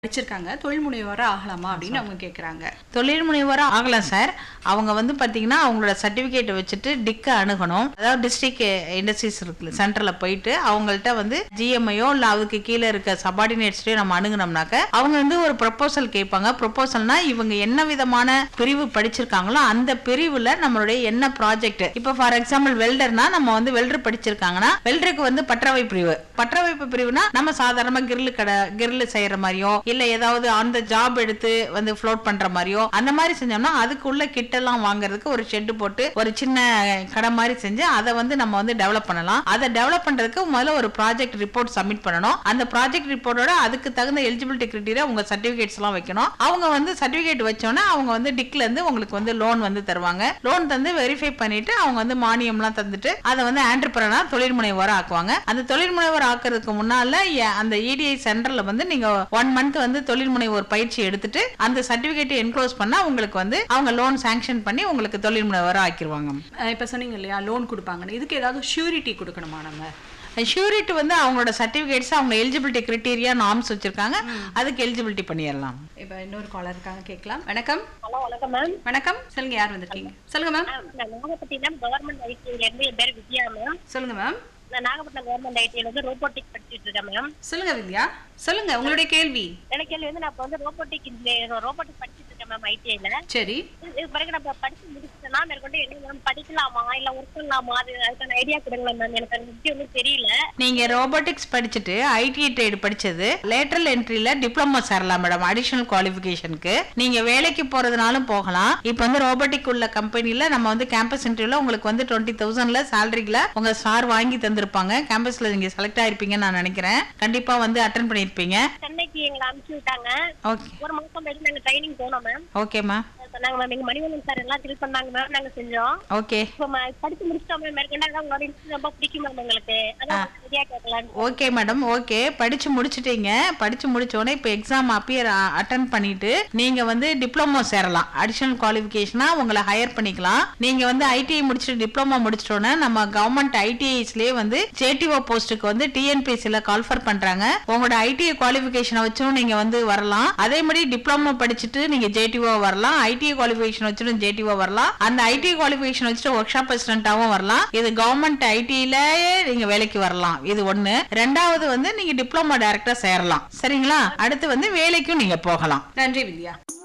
படிச்சிருக்காங்க தொழில் முனைவோரா ஆகலாமா அப்படின்னு அவங்க கேக்குறாங்க தொழில் முனைவோராக ஆகலாம் சார் அவங்க வந்து பார்த்தீங்கன்னா அவங்களோட சர்டிஃபிகேட்டை வச்சுட்டு டிக்கை அணுகணும் அதாவது டிஸ்ட்ரிக்ட் இண்டஸ்ட்ரீஸ் இருக்குல்ல சென்டரில் போயிட்டு அவங்கள்ட்ட வந்து ஜிஎம்ஐயோ இல்லை அதுக்கு கீழே இருக்க சபார்டினேட்ஸ்டையோ நம்ம அணுகுனோம்னாக்க அவங்க வந்து ஒரு ப்ரொபோசல் கேட்பாங்க ப்ரொபோசல்னா இவங்க என்ன விதமான பிரிவு படிச்சிருக்காங்களோ அந்த பிரிவில் நம்மளுடைய என்ன ப்ராஜெக்ட் இப்போ ஃபார் எக்ஸாம்பிள் வெல்டர்னா நம்ம வந்து வெல்டர் படிச்சிருக்காங்கன்னா வெல்டருக்கு வந்து பற்றவை பிரிவு பற்றவைப்பு பிரிவுனா நம்ம சாதாரணமாக கிரில் கடை கிரில் செய்யற மாதிரியோ இல்ல ஏதாவது அந்த ஜாப் எடுத்து வந்து ஃப்ளோட் பண்ற மாதிரியோ அந்த மாதிரி செஞ்சோம்னா அதுக்குள்ள கிட் எல்லாம் வாங்குறதுக்கு ஒரு ஷெட் போட்டு ஒரு சின்ன கடை மாதிரி செஞ்சு அதை வந்து நம்ம வந்து டெவலப் பண்ணலாம் அதை டெவலப் பண்றதுக்கு முதல்ல ஒரு ப்ராஜெக்ட் ரிப்போர்ட் சப்மிட் பண்ணணும் அந்த ப்ராஜெக்ட் ரிப்போர்ட்டோட அதுக்கு தகுந்த எலிஜிபிலிட்டி கிரிட்டீரியா உங்க சர்டிபிகேட்ஸ் எல்லாம் வைக்கணும் அவங்க வந்து சர்டிபிகேட் வச்சோன்னே அவங்க வந்து டிக்ல இருந்து உங்களுக்கு வந்து லோன் வந்து தருவாங்க லோன் தந்து வெரிஃபை பண்ணிட்டு அவங்க வந்து மானியம்லாம் தந்துட்டு அதை வந்து ஆண்டர்பிரனா தொழில் முனைவோரா ஆக்குவாங்க அந்த தொழில் முனைவோர் ஆக்குறதுக்கு முன்னால எ- அந்த இடிஐ சென்டர்ல வந்து நீங்க ஒன் மந்த் வந்து தொழில் முனைவோர் பயிற்சி எடுத்துட்டு அந்த சர்டிபிகேட் என்க்ளோஸ் பண்ணா உங்களுக்கு வந்து அவங்க லோன் சாங்ஷன் பண்ணி உங்களுக்கு தொழில் முனைவோரா ஆக்கிடுவாங்க அஹ் இப்ப சொன்னீங்க இல்லையா லோன் கொடுப்பாங்கன்னு இதுக்கு ஏதாவது ஷூரிட்டி கொடுக்கணுமா நம்ம ஷூரிட்டி வந்து அவங்களோட சர்டிபிகேட்ஸ் அவங்க எலிஜிபிலிட்டி கிரிட்டீரியா நார்ம்ஸ் வச்சிருக்காங்க அதுக்கு எலிஜிபிலிட்டி பண்ணிடலாம் இப்ப இன்னொரு காலர் இருக்காங்க கேட்கலாம் வணக்கம் ஹலோ வணக்கம் மேம் வணக்கம் சொல்லுங்க யார் வந்திருக்கீங்க சொல்லுங்க மேம் மேம் நான் நாகப்பட்டினம் கவர்மெண்ட் ஐடில இருந்து என் பேர் வித்யா மேம் சொல்லுங்க மேம் நான் நாகப்பட்டினம் கவர்மெண்ட் ஐடில இருந்து ரோபோட்டிக் படிச்சிட்டு இருக்கேன் மேம் சொல்லுங்க வித்யா சொல்லுங்க உங்களுடைய கேள்வி எனக்கு கேள்வி வந்து நான் இப்போ வந்து ரோபோட்டிக் இன்ஜினியர் ரோபோட்டிக் படிச்சிட்டு இருக்கேன் மேம் ஐடிஐல சரி இது பிறகு நம்ம படிச்சு முடிச்சுட்டேன்னா மேற்கொண்டு என்ன மேம் படிக்கலாமா இல்ல ஒர்க் பண்ணலாமா அது அதுக்கான ஐடியா கொடுங்களேன் மேம் எனக்கு அதை பத்தி ஒன்றும் தெரியல நீங்க ரோபோட்டிக்ஸ் படிச்சுட்டு ஐடி ட்ரேட் படிச்சது லேட்டரல் என்ட்ரில டிப்ளமோ சேரலாம் மேடம் அடிஷனல் குவாலிஃபிகேஷனுக்கு நீங்க வேலைக்கு போறதுனாலும் போகலாம் இப்போ வந்து ரோபோட்டிக் உள்ள கம்பெனில நம்ம வந்து கேம்பஸ் இன்டர்வியூல உங்களுக்கு வந்து டுவெண்ட்டி தௌசண்ட்ல சேலரில உங்க ஸ்டார் வாங்கி தந்திருப்பாங்க கேம்பஸ்ல நீங்க செலக்ட் ஆயிருப்பீங்கன்னு நான் நினைக்கிறேன் கண்டிப்பா வந்து அட்டன் பண்ணிருப்பீங்க சென்னைக்கு எங்களை அனுப்பிச்சு விட்டாங்க ஓகே ஒரு மாசம் கழிச்சு நாங்க ட்ரைனிங் போனோம் மேம் ஓகேம்மா சொன்னாங்க மேம் எங்க மணிவண்ணன் சார் எல்லாம் ஃபில் பண்ணாங்க மேம் நாங்க செஞ்சோம் ஓகே இப்போ ம- படிச்சு முடிச்சிட்டோம் மேம் மேற்கொண்டு அதான் உங்களோட institute ரொம்ப பிடிக்கும் மேம் எங்களுக்கு அதான் ஐடியா கேட்கலான்னு ஓகே மேடம் ஓகே படிச்சு முடிச்சிட்டீங்க படிச்சு முடிச்ச உடனே இப்போ எக்ஸாம் அப்பியர் அட்டன் பண்ணிட்டு நீங்க வந்து டிப்ளமோ சேரலாம் அடிஷனல் குவாலிஃபிகேஷனா உங்களை ஹையர் பண்ணிக்கலாம் நீங்க வந்து ஐடிஐ முடிச்சுட்டு டிப்ளமோ முடிச்சிட்டோன்னே நம்ம கவர்மெண்ட் ஐடிஐஸ்லயே வந்து ஜேடிஓ போஸ்ட்டுக்கு வந்து டிஎன்பிஎஸ்சில கால்ஃபர் பண்றாங்க உங்களோட ஐடிஐ குவாலிஃபிகேஷனை வச்சும் நீங்க வந்து வரலாம் அதே மாதிரி டிப்ளமோ படிச்சுட்டு நீங்க ஜேடிஓ வரலாம் ஐடிஐ குவாலிஃபிகேஷன் வச்சுட்டு ஜேடிஓ வரலாம் அந்த ஐடிஐ குவாலிஃபிகேஷன் வச்சுட்டு ஒர்க் ஷாப் அசிஸ்டன்டாவும் வரலாம் இது கவர்மெண்ட் ஐடியிலேயே நீங்க வேலைக்கு வரலாம் இது ஒண்ணு ரெண்டாவது வந்து நீங்க டிப்ளமோ டைரக்டா சேரலாம் சரிங்களா அடுத்து வந்து வேலைக்கும் நீங்க போகலாம் நன்றி வித்யா